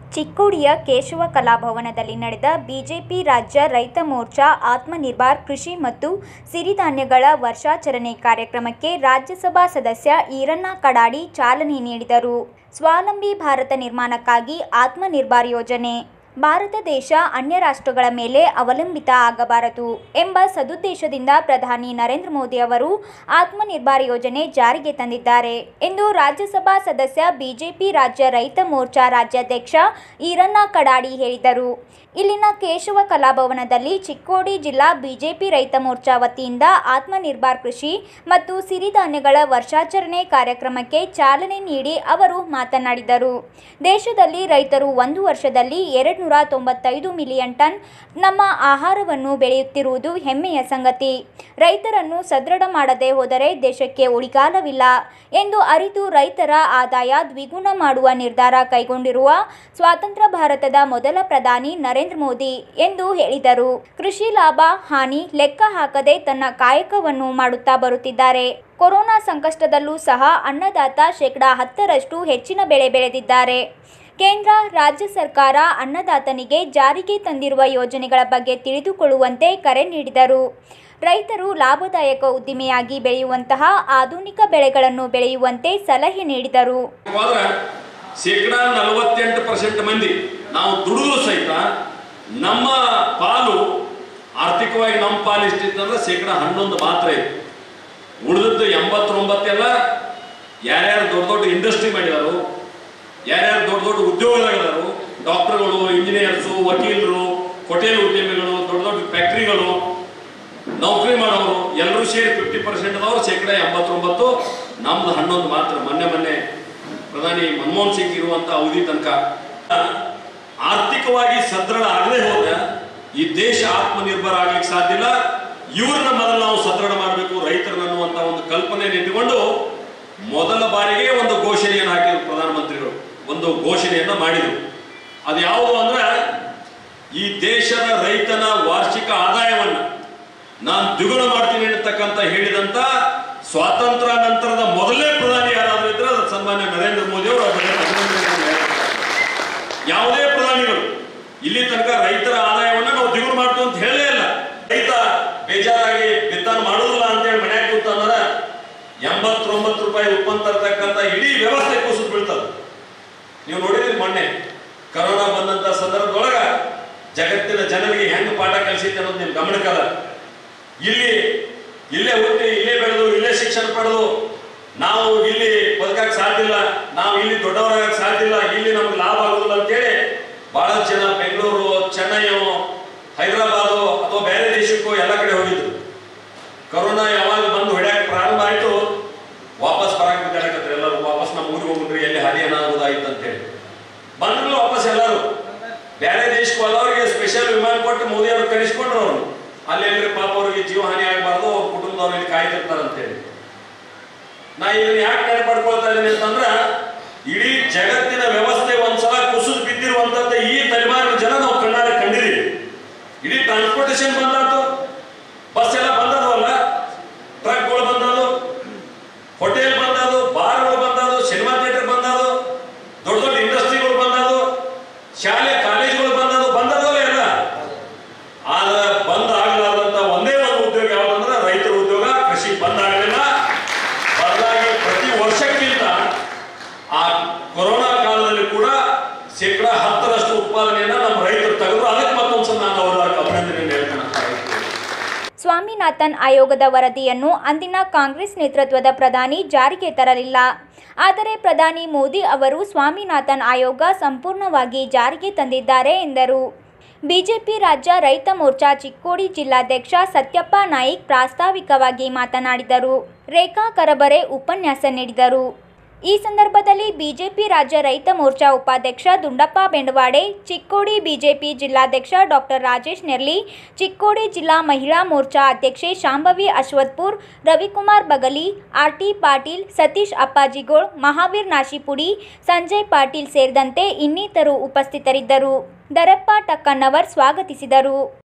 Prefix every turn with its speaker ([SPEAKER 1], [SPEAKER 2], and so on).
[SPEAKER 1] ಚಿಕ್ಕೋಡಿಯ ಕೇಶವ ಕಲಾಭವನದಲ್ಲಿ ನಡೆದ ಬಿಜೆಪಿ ರಾಜ್ಯ ರೈತ ಮೋರ್ಚಾ ಆತ್ಮನಿರ್ಭರ್ ಕೃಷಿ ಮತ್ತು ಸಿರಿಧಾನ್ಯಗಳ ವರ್ಷಾಚರಣೆ ಕಾರ್ಯಕ್ರಮಕ್ಕೆ ರಾಜ್ಯಸಭಾ ಸದಸ್ಯ ಈರಣ್ಣ ಕಡಾಡಿ ಚಾಲನೆ ನೀಡಿದರು ಸ್ವಾವಲಂಬಿ ಭಾರತ ನಿರ್ಮಾಣಕ್ಕಾಗಿ ಆತ್ಮನಿರ್ಭರ್ ಯೋಜನೆ ಭಾರತ ದೇಶ ಅನ್ಯ ರಾಷ್ಟ್ರಗಳ ಮೇಲೆ ಅವಲಂಬಿತ ಆಗಬಾರದು ಎಂಬ ಸದುದ್ದೇಶದಿಂದ ಪ್ರಧಾನಿ ನರೇಂದ್ರ ಮೋದಿ ಅವರು ಆತ್ಮನಿರ್ಭರ್ ಯೋಜನೆ ಜಾರಿಗೆ ತಂದಿದ್ದಾರೆ ಎಂದು ರಾಜ್ಯಸಭಾ ಸದಸ್ಯ ಬಿಜೆಪಿ ರಾಜ್ಯ ರೈತ ಮೋರ್ಚಾ ರಾಜ್ಯಾಧ್ಯಕ್ಷ ಈರಣ್ಣ ಕಡಾಡಿ ಹೇಳಿದರು ಇಲ್ಲಿನ ಕೇಶವ ಕಲಾಭವನದಲ್ಲಿ ಚಿಕ್ಕೋಡಿ ಜಿಲ್ಲಾ ಬಿಜೆಪಿ ರೈತ ಮೋರ್ಚಾ ವತಿಯಿಂದ ಆತ್ಮನಿರ್ಭರ್ ಕೃಷಿ ಮತ್ತು ಸಿರಿಧಾನ್ಯಗಳ ವರ್ಷಾಚರಣೆ ಕಾರ್ಯಕ್ರಮಕ್ಕೆ ಚಾಲನೆ ನೀಡಿ ಅವರು ಮಾತನಾಡಿದರು ದೇಶದಲ್ಲಿ ರೈತರು ಒಂದು ವರ್ಷದಲ್ಲಿ ಎರಡು ನೂರ ತೊಂಬತ್ತೈದು ಮಿಲಿಯನ್ ಟನ್ ನಮ್ಮ ಆಹಾರವನ್ನು ಬೆಳೆಯುತ್ತಿರುವುದು ಹೆಮ್ಮೆಯ ಸಂಗತಿ ರೈತರನ್ನು ಸದೃಢ ಮಾಡದೆ ಹೋದರೆ ದೇಶಕ್ಕೆ ಉಳಿಗಾಲವಿಲ್ಲ ಎಂದು ಅರಿತು ರೈತರ ಆದಾಯ ದ್ವಿಗುಣ ಮಾಡುವ ನಿರ್ಧಾರ ಕೈಗೊಂಡಿರುವ ಸ್ವಾತಂತ್ರ್ಯ ಭಾರತದ ಮೊದಲ ಪ್ರಧಾನಿ ನರೇಂದ್ರ ಮೋದಿ ಎಂದು ಹೇಳಿದರು ಕೃಷಿ ಲಾಭ ಹಾನಿ ಲೆಕ್ಕ ಹಾಕದೆ ತನ್ನ ಕಾಯಕವನ್ನು ಮಾಡುತ್ತಾ ಬರುತ್ತಿದ್ದಾರೆ ಕೊರೋನಾ ಸಂಕಷ್ಟದಲ್ಲೂ ಸಹ ಅನ್ನದಾತ ಶೇಕಡಾ ಹತ್ತರಷ್ಟು ಹೆಚ್ಚಿನ ಬೆಳೆ ಬೆಳೆದಿದ್ದಾರೆ ಕೇಂದ್ರ ರಾಜ್ಯ ಸರ್ಕಾರ ಅನ್ನದಾತನಿಗೆ ಜಾರಿಗೆ ತಂದಿರುವ ಯೋಜನೆಗಳ ಬಗ್ಗೆ ತಿಳಿದುಕೊಳ್ಳುವಂತೆ ಕರೆ ನೀಡಿದರು ರೈತರು ಲಾಭದಾಯಕ ಉದ್ದಿಮೆಯಾಗಿ ಬೆಳೆಯುವಂತಹ ಆಧುನಿಕ ಬೆಳೆಗಳನ್ನು ಬೆಳೆಯುವಂತೆ ಸಲಹೆ ನೀಡಿದರು
[SPEAKER 2] ಹೋದ್ರೆ ಶೇಕಡ ನಲವತ್ತೆಂಟು ಪರ್ಸೆಂಟ್ ಮಂದಿ ನಾವು ದುಡಿದು ಸಹಿತ ನಮ್ಮ ಪಾಲು ಆರ್ಥಿಕವಾಗಿ ನಮ್ಮ ಪಾಲು ಎಷ್ಟಿತ್ತಂದ್ರೆ ಶೇಕಡ ಹನ್ನೊಂದು ಮಾತ್ರ ಇದೆ ಉಳಿದದ್ದು ಎಂಬತ್ತೊಂಬತ್ತೆಲ್ಲ ಯಾರ್ಯಾರು ದೊಡ್ಡ ದೊಡ್ಡ ಇಂಡಸ್ಟ್ರಿ ಮಾಡಿದಾರು ಯಾರ್ಯಾರು ದೊಡ್ಡ ದೊಡ್ಡ ಉದ್ಯೋಗದಾಗಿದಾರು ಡಾಕ್ಟರ್ಗಳು ಇಂಜಿನಿಯರ್ಸು ವಕೀಲರು ಹೋಟೆಲ್ ಉದ್ಯಮಿಗಳು ದೊಡ್ಡ ದೊಡ್ಡ ಫ್ಯಾಕ್ಟ್ರಿಗಳು ನೌಕರಿ ಮಾಡೋರು ಎಲ್ಲರೂ ಸೇರಿ ಫಿಫ್ಟಿ ಪರ್ಸೆಂಟ್ ಅದವರು ಶೇಕಡ ಎಂಬತ್ತೊಂಬತ್ತು ನಮ್ದು ಹನ್ನೊಂದು ಮಾತ್ರ ಮೊನ್ನೆ ಮೊನ್ನೆ ಪ್ರಧಾನಿ ಮನಮೋಹನ್ ಸಿಂಗ್ ಇರುವಂತ ಅವಧಿ ತನಕ ಆರ್ಥಿಕವಾಗಿ ಸದೃಢ ಆಗದೆ ಹೋದ್ರೆ ಈ ದೇಶ ಆತ್ಮನಿರ್ಭರ ಆಗ್ಲಿಕ್ಕೆ ಸಾಧ್ಯ ಇಲ್ಲ ಇವ್ರನ್ನ ಮೊದಲು ನಾವು ಸದೃಢ ಮಾಡಬೇಕು ರೈತರನ್ನ ಅನ್ನುವಂತ ಒಂದು ಕಲ್ಪನೆಯನ್ನು ಇಟ್ಟುಕೊಂಡು ಮೊದಲ ಬಾರಿಗೆ ಒಂದು ಘೋಷಣೆಯನ್ನು ಹಾಕಿದ್ರು ಪ್ರಧಾನಮಂತ್ರಿಗಳು ಒಂದು ಘೋಷಣೆಯನ್ನ ಮಾಡಿದ್ರು ಅದು ಯಾವುದು ಅಂದ್ರೆ ಈ ದೇಶದ ರೈತನ ವಾರ್ಷಿಕ ಆದಾಯವನ್ನ ನಾನು ದ್ವಿಗುಣ ಮಾಡ್ತೀನಿ ಅನ್ನತಕ್ಕಂತ ಹೇಳಿದಂತ ಸ್ವಾತಂತ್ರ್ಯ ನಂತರದ ಮೊದಲನೇ ಪ್ರಧಾನಿ ಯಾರಾದ್ರೂ ಇದ್ರೆ ಅದು ಸನ್ಮಾನ್ಯ ನರೇಂದ್ರ ಮೋದಿ ಅವರು ಅದನ್ನ ಅಭಿನಂದನೆಯನ್ನು ಹೇಳ್ತಾರೆ. ಯಾವುದೇ ಪ್ರಧಾನಿಗಳು ಇಲ್ಲಿ ತನಕ ರೈತರ ಆದಾಯವನ್ನ ನಾವು ದ್ವಿಗುಣ ಮಾಡ್ತೀವಿ ಅಂತ ಹೇಳಲೇ ಇಲ್ಲ ರೈತ ಬೇಜಾರಾಗಿ ಬಿತ್ತನೆ ಮಾಡುದಿಲ್ಲ ಅಂತೇಳಿ ಮನ್ಯಾಗ ಕೂತಂದ್ರ ಎಂಬತ್ತೊಂಬತ್ತು ರೂಪಾಯಿ ಉತ್ಪನ್ನ ತರತಕ್ಕಂತ ಇಡೀ ವ್ಯವಸ್ಥೆ ಕುಸಿದು ಬೀಳ್ತದೆ ನೀವು ನೋಡಿದ್ರಿ ಮೊನ್ನೆ ಕರೋನಾ ಬಂದಂತ ಸಂದರ್ಭದೊಳಗ ಜಗತ್ತಿನ ಜನರಿಗೆ ಹೆಂಗ್ ಪಾಠ ಕಲಿಸಿತ್ತೆ ಅನ್ನೋದು ನಿಮ್ ಗಮನಕ್ಕಲ್ಲ ಇಲ್ಲಿ ಇಲ್ಲೇ ಹುಟ್ಟಿ ಇಲ್ಲೇ ಬೆಳೆದು ಇಲ್ಲೇ ಶಿಕ್ಷಣ ಪಡೆದು ನಾವು ಇಲ್ಲಿ ಬದುಕಕ್ಕೆ ಸಾಧ್ಯ ಇಲ್ಲ ನಾವು ಇಲ್ಲಿ ದೊಡ್ಡವರಾಗಕ್ಕೆ ಸಾಧ್ಯ ಇಲ್ಲ ಇಲ್ಲಿ ನಮ್ಗೆ ಲಾಭ ಆಗುದಿಲ್ಲ ಅಂತೇಳಿ ಬಹಳ ಜನ ಬೆಂಗಳೂರು ಚೆನ್ನೈಯು ಹೈದರಾಬಾದು ಅಥವಾ ಬೇರೆ ದೇಶಕ್ಕೂ ಎಲ್ಲ ಕಡೆ ಹೋಗಿದ್ರು ಕರೋನಾ ಯಾವಾಗ ಬಂದು ಹೊಡ್ಯಾಕ ಪ್ರಾರಂಭ ಆಯ್ತು ವಾಪಸ್ ಬರಕ್ ಬಿದ್ದಾಡಕತ್ರಿ ಎಲ್ಲರೂ ವಾಪಸ್ ನಮ್ಮ ಊರಿಗೆ ಹೋಗ್ಬಿಟ್ರಿ ಎಲ್ಲಿ ಹಾನಿ ಏನಾಗೋದಾಯ್ತು ಅಂತೇಳಿ ಬಂದ್ರು ವಾಪಸ್ ಎಲ್ಲರೂ ಬೇರೆ ದೇಶಕ್ಕೆ ಹೋದವ್ರಿಗೆ ಸ್ಪೆಷಲ್ ವಿಮಾನ ಕೊಟ್ಟು ಮೋದಿ ಅವರು ಕಳಿಸ್ಕೊಂಡ್ರು ಅವರು ಅಲ್ಲಿ ಎಲ್ರಿ ಪಾಪ ಅವ್ರಿಗೆ ಜೀವ ಹಾನಿ ಆಗಬಾರ್ದು ಅವ್ರ ಕುಟುಂಬದವ್ರು ಇಲ್ಲಿ ಕಾಯ್ತಿರ್ತಾರ ಅಂತೇಳಿ ನಾ ಇದನ್ನ ಯಾಕೆ ನೆನಪು ಪಡ್ಕೊಳ್ತಾ ಇದ್ದೀನಿ ಅಂತಂದ್ರ ಇಡೀ ಜಗತ್ತಿನ ವ್ಯವಸ್ಥೆ ಒಂದ್ಸಲ ಕುಸಿದು ಬಿದ್ದಿರುವಂತದ್ದು ಈ ತಲೆಮಾರಿನ ಜನ ನಾವು ಕಣ್ಣಾರೆ ಕಂಡಿದ್ದೀವಿ ಇಡೀ ಟ್ರಾನ್ಸ್ಪೋರ್ಟೇಶನ್ ಬಂದಾತು ಬಸ್ ಎಲ್ಲ ಬಂದದವಲ್ಲ ಟ್ರಕ್ಗಳು ಬಂದದು ಹೋಟೆಲ್ ಬಂದದು ಬಾರ್ಗಳು ಬಂದದು ಸಿನಿಮಾ ಥಿಯೇಟರ್ ಬಂದದು ದೊಡ್ಡ ದೊಡ್ಡ ಇಂಡಸ್ಟ್ರಿಗಳು ಬಂದದು ಶಾಲೆ ಕಾಲೇಜುಗಳು ಬಂದದು ಬಂದದಲ್ಲ ಎಲ್ಲ ಆದ್ರೆ ಬಂದ್ ಆಗಲಾರ್ದಂತ ಒಂದೇ ಒಂದು ಉದ್ಯೋಗ ಯಾವ್ದಂದ್ರೆ ರೈತರ ಉದ್ಯೋಗ ಕೃಷಿ ಬಂದ್ ಆಗಲಿಲ್ಲ ಬದಲಾಗಿ ಪ್ರತಿ ವರ್ಷಕ್ಕಿಂತ ಆ ಕೊರೋನಾ ಕಾಲದಲ್ಲಿ ಕೂಡ ಶೇಕಡ ಹತ್ತರಷ್ಟು ಉತ್ಪಾದನೆಯನ್ನ ನಮ್ಮ ರೈತರು ತೆಗೆದ್ರು ಅದಕ್ಕೆ ಮತ್ತೊಂದ್ಸಲ ನಾನು ಅವರ ಅಭಿನಂದನೆ ಹೇಳ್ತೇನೆ
[SPEAKER 1] ಸ್ವಾಮಿನಾಥನ್ ಆಯೋಗದ ವರದಿಯನ್ನು ಅಂದಿನ ಕಾಂಗ್ರೆಸ್ ನೇತೃತ್ವದ ಪ್ರಧಾನಿ ಜಾರಿಗೆ ತರಲಿಲ್ಲ ಆದರೆ ಪ್ರಧಾನಿ ಮೋದಿ ಅವರು ಸ್ವಾಮಿನಾಥನ್ ಆಯೋಗ ಸಂಪೂರ್ಣವಾಗಿ ಜಾರಿಗೆ ತಂದಿದ್ದಾರೆ ಎಂದರು ಬಿಜೆಪಿ ರಾಜ್ಯ ರೈತ ಮೋರ್ಚಾ ಚಿಕ್ಕೋಡಿ ಜಿಲ್ಲಾಧ್ಯಕ್ಷ ಸತ್ಯಪ್ಪ ನಾಯಿಕ್ ಪ್ರಾಸ್ತಾವಿಕವಾಗಿ ಮಾತನಾಡಿದರು ರೇಖಾ ಕರಬರೆ ಉಪನ್ಯಾಸ ನೀಡಿದರು ಈ ಸಂದರ್ಭದಲ್ಲಿ ಬಿಜೆಪಿ ರಾಜ್ಯ ರೈತ ಮೋರ್ಚಾ ಉಪಾಧ್ಯಕ್ಷ ದುಂಡಪ್ಪ ಬೆಂಡವಾಡೆ ಚಿಕ್ಕೋಡಿ ಬಿಜೆಪಿ ಜಿಲ್ಲಾಧ್ಯಕ್ಷ ಡಾಕ್ಟರ್ ರಾಜೇಶ್ ನೆರ್ಲಿ ಚಿಕ್ಕೋಡಿ ಜಿಲ್ಲಾ ಮಹಿಳಾ ಮೋರ್ಚಾ ಅಧ್ಯಕ್ಷೆ ಶಾಂಭವಿ ಅಶ್ವತ್ಪುರ್ ರವಿಕುಮಾರ್ ಬಗಲಿ ಆರ್ಟಿ ಪಾಟೀಲ್ ಸತೀಶ್ ಅಪ್ಪಾಜಿಗೋಳ್ ಮಹಾವೀರ್ ನಾಶಿಪುಡಿ ಸಂಜಯ್ ಪಾಟೀಲ್ ಸೇರಿದಂತೆ ಇನ್ನಿತರು ಉಪಸ್ಥಿತರಿದ್ದರು ದರಪ್ಪ ಟಕ್ಕನ್ನವರ್ ಸ್ವಾಗತಿಸಿದರು